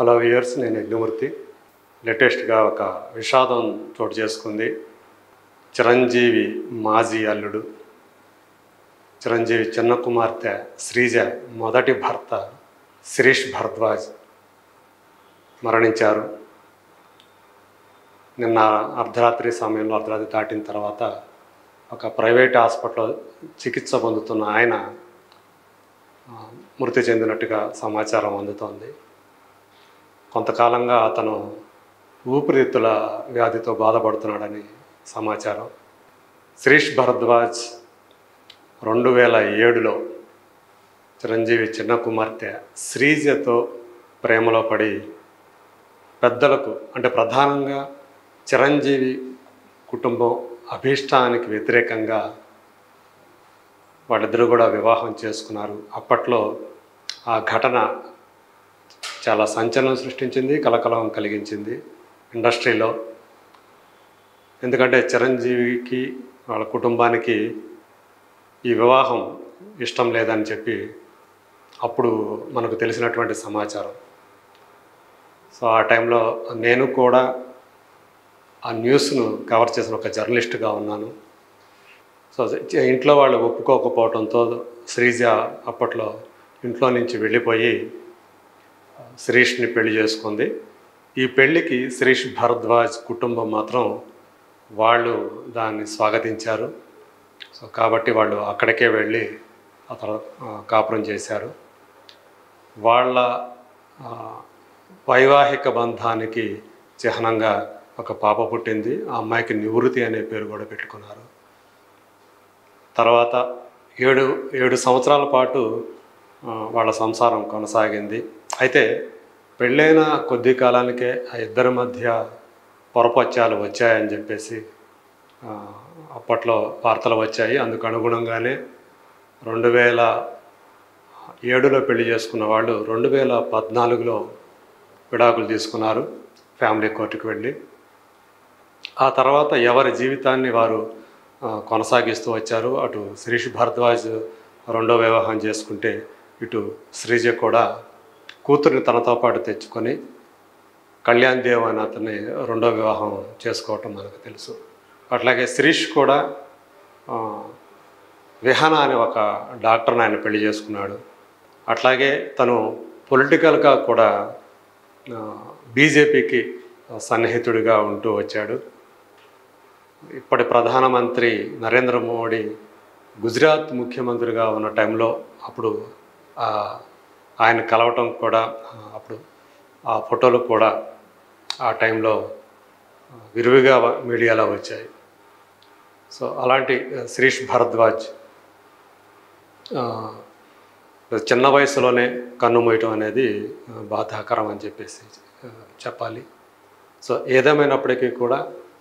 hello viewers నేను యజ్ఞమూర్తి లేటెస్ట్గా ఒక విషాదం చోటు చేసుకుంది చిరంజీవి మాజీ అల్లుడు చిరంజీవి చిన్న కుమార్తె శ్రీజ మొదటి భర్త శిరీష్ భరద్వాజ్ మరణించారు నిన్న అర్ధరాత్రి సమయంలో అర్ధరాత్రి దాటిన తర్వాత ఒక ప్రైవేట్ హాస్పిటల్లో చికిత్స పొందుతున్న ఆయన ఆ, మృతి చెందినట్టుగా సమాచారం అందుతోంది కొంతకాలంగా అతను ఊపిరితిత్తుల వ్యాధితో బాధపడుతున్నాడని సమాచారం శిరీష్ భరద్వాజ్ రెండు వేల ఏడులో చిరంజీవి చిన్న కుమార్తె శ్రీజతో ప్రేమలో పడి పెద్దలకు అంటే ప్రధానంగా చిరంజీవి కుటుంబం అభీష్టానికి వ్యతిరేకంగా వాళ్ళిద్దరూ కూడా వివాహం చేసుకున్నారు అప్పట్లో ఆ ఘటన చాలా సంచలనం సృష్టించింది కలకలం కలిగించింది ఇండస్ట్రీలో ఎందుకంటే చిరంజీవికి వాళ్ళ కుటుంబానికి ఈ వివాహం ఇష్టం లేదని చెప్పి అప్పుడు మనకు తెలిసినటువంటి సమాచారం సో ఆ టైంలో నేను కూడా ఆ న్యూస్ను కవర్ చేసిన ఒక జర్నలిస్ట్గా ఉన్నాను సో ఇంట్లో వాళ్ళు ఒప్పుకోకపోవడంతో శ్రీజ అప్పట్లో ఇంట్లో నుంచి వెళ్ళిపోయి శిరీష్ని పెళ్లి చేసుకుంది ఈ పెళ్ళికి శిరీష్ భరద్వాజ్ కుటుంబం మాత్రం వాళ్ళు దాన్ని స్వాగతించారు సో కాబట్టి వాళ్ళు అక్కడికే వెళ్ళి ఆ తర్వాత ఆ, కాపురం చేశారు వాళ్ళ ఆ, వైవాహిక బంధానికి చిహ్నంగా ఒక పాప పుట్టింది ఆ అమ్మాయికి నివృత్తి అనే పేరు కూడా పెట్టుకున్నారు తర్వాత ఏడు ఏడు సంవత్సరాల పాటు ఆ, వాళ్ళ సంసారం కొనసాగింది అయితే పెళ్ళైన కొద్ది కాలానికే ఆ ఇద్దరి మధ్య పొరపత్యాలు వచ్చాయని చెప్పేసి ఆ, అప్పట్లో వార్తలు వచ్చాయి అందుకు అనుగుణంగానే రెండు వేల ఏడులో పెళ్లి చేసుకున్న వాళ్ళు రెండు వేల పద్నాలుగులో విడాకులు తీసుకున్నారు ఫ్యామిలీ కోర్టుకు వెళ్ళి ఆ తర్వాత ఎవరి జీవితాన్ని వారు ఆ, కొనసాగిస్తూ వచ్చారు అటు శిరీష్ భరద్వాజ్ రెండో వివాహం చేసుకుంటే ఇటు శ్రీజ కూడా కూతుర్ని తనతో పాటు తెచ్చుకొని కళ్యాణ్ దేవ్ అని అతన్ని రెండో వివాహం చేసుకోవటం మనకు తెలుసు అట్లాగే శిరీష్ కూడా ఆ, విహాన అనే ఒక డాక్టర్ని ఆయన పెళ్లి చేసుకున్నాడు అట్లాగే తను పొలిటికల్గా కూడా బీజేపీకి సన్నిహితుడిగా ఉంటూ వచ్చాడు ఇప్పటి ప్రధానమంత్రి నరేంద్ర మోడీ గుజరాత్ ముఖ్యమంత్రిగా ఉన్న టైంలో అప్పుడు ఆ, ఆయన కలవటం కూడా ఆ, అప్పుడు ఆ ఫోటోలు కూడా ఆ టైంలో విరివిగా వ- మీడియాలో వచ్చాయి సో అలాంటి ఆ, శిరీష్ భరద్వాజ్ ఆ, చిన్న వయసులోనే కన్ను మూయటం అనేది ఆ, బాధాకరం అని చెప్పేసి ఆ, చెప్పాలి సో ఏదేమైనప్పటికీ కూడా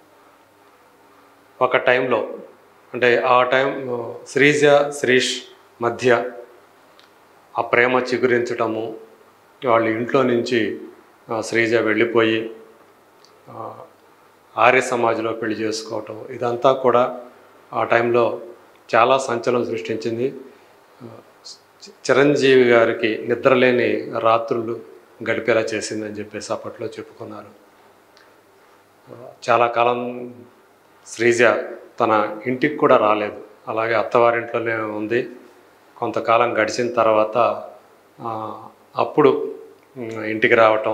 ఒక టైంలో అంటే ఆ టైం ఆ, శ్రీజ శిరీష్ మధ్య ఆ ప్రేమ చిగురించటము వాళ్ళ ఇంట్లో నుంచి ఆ, శ్రీజ వెళ్ళిపోయి ఆ, ఆర్య సమాజ్లో పెళ్లి చేసుకోవటం ఇదంతా కూడా ఆ టైంలో చాలా సంచలనం సృష్టించింది ఆ, చి- చిరంజీవి గారికి నిద్రలేని రాత్రులు గడిపేలా చేసిందని చెప్పేసి అప్పట్లో చెప్పుకున్నారు ఆ, చాలా కాలం శ్రీజ తన ఇంటికి కూడా రాలేదు అలాగే అత్తవారింట్లోనే ఉంది కొంతకాలం గడిచిన తర్వాత ఆ, అప్పుడు ఉమ్, ఇంటికి రావటం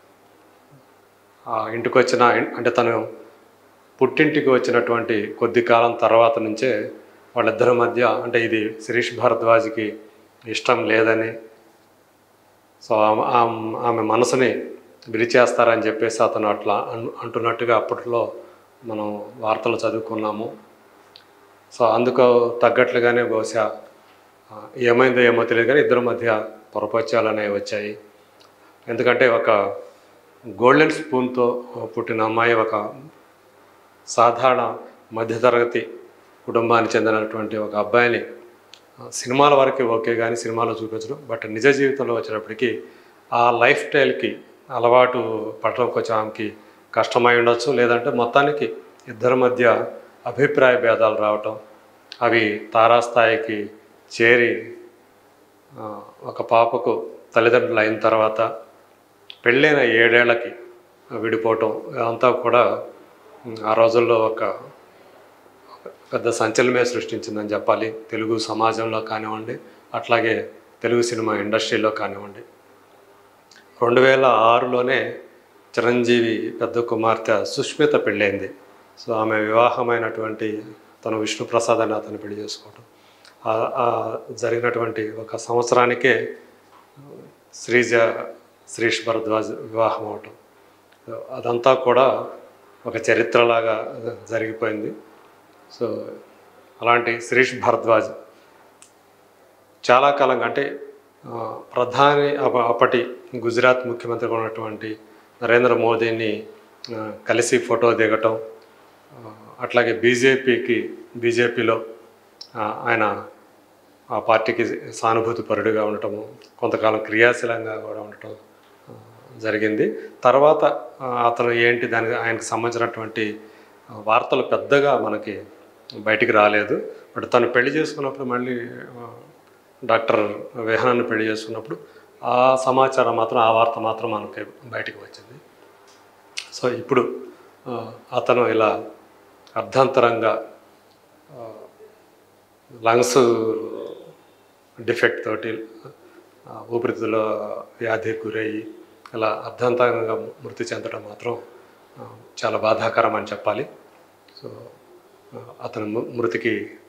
ఆ ఇంటికి వచ్చిన అంటే తను పుట్టింటికి వచ్చినటువంటి కొద్ది కాలం తర్వాత నుంచే వాళ్ళిద్దరి మధ్య అంటే ఇది శిరీష్ భరద్వాజ్కి ఇష్టం లేదని సో ఆమె ఆమె- ఆమె మనసుని విరిచేస్తారని చెప్పేసి అతను అట్లా అన్- అంటున్నట్టుగా అప్పట్లో మనం వార్తలు చదువుకున్నాము సో అందుకు తగ్గట్లుగానే బహుశా ఆ, ఏమైందో ఏమో తెలియదు కానీ ఇద్దరి మధ్య పొరపత్యాలు అనేవి వచ్చాయి ఎందుకంటే ఒక గోల్డెన్ స్పూన్తో పుట్టిన అమ్మాయి ఒక సాధారణ మధ్యతరగతి కుటుంబానికి చెందినటువంటి ఒక అబ్బాయిని ఆ, సినిమాల వరకు ఓకే కానీ సినిమాలో చూపించడం బట్ నిజ జీవితంలో వచ్చేటప్పటికి ఆ లైఫ్ స్టైల్కి అలవాటు పడడం కొంచెం ఆమెకి కష్టమై ఉండొచ్చు లేదంటే మొత్తానికి ఇద్దరి మధ్య అభిప్రాయ భేదాలు రావటం అవి తారాస్థాయికి చేరి ఆ, ఒక పాపకు తల్లిదండ్రులు అయిన తర్వాత పెళ్ళైన ఏడేళ్లకి విడిపోవటం అంతా కూడా ఉమ్, ఆ రోజుల్లో ఒక పెద్ద సంచలనమే సృష్టించిందని చెప్పాలి తెలుగు సమాజంలో కానివ్వండి అట్లాగే తెలుగు సినిమా ఇండస్ట్రీలో కానివ్వండి రెండు వేల ఆరులోనే చిరంజీవి పెద్ద కుమార్తె సుష్మిత పెళ్ళైంది సో ఆమె వివాహమైనటువంటి తను విష్ణుప్రసాద్ అని అతను పెళ్లి చేసుకోవటం ఆ- ఆ జరిగినటువంటి ఒక సంవత్సరానికే శ్రీజ శ్రీష్ భరద్వాజ్ వివాహం అవటం అదంతా కూడా ఒక చరిత్రలాగా జరిగిపోయింది సో అలాంటి శ్రీష్ భరద్వాజ్ చాలా కాలంగా అంటే ఆ, ప్రధాని అప- అప్పటి గుజరాత్ ముఖ్యమంత్రిగా ఉన్నటువంటి నరేంద్ర మోదీని ఆ, కలిసి ఫోటో దిగటం ఆ, అట్లాగే బీజేపీకి బీజేపీలో ఆయన ఆ పార్టీకి సానుభూతి పరుడుగా ఉండటము కొంతకాలం క్రియాశీలంగా కూడా ఉండటం ఆ, జరిగింది తర్వాత ఆ, అతను ఏంటి దానికి ఆయనకు సంబంధించినటువంటి ఆ, వార్తలు పెద్దగా మనకి బయటికి రాలేదు బట్ తను పెళ్లి చేసుకున్నప్పుడు మళ్ళీ ఆ, డాక్టర్ వేహనాన్ని పెళ్లి చేసుకున్నప్పుడు ఆ సమాచారం మాత్రం ఆ వార్త మాత్రం మనకి బయటికి వచ్చింది సో ఇప్పుడు ఆ, అతను ఇలా అర్ధాంతరంగా లంగ్స్ డిఫెక్ట్ తోటి ఆ, ఊపిరితిత్తుల వ్యాధికి గురయ్యి ఇలా అర్ధాంతరంగా మృతి చెందడం మాత్రం ఆ, చాలా బాధాకరం అని చెప్పాలి సో ఆ, అతని ము- మృతికి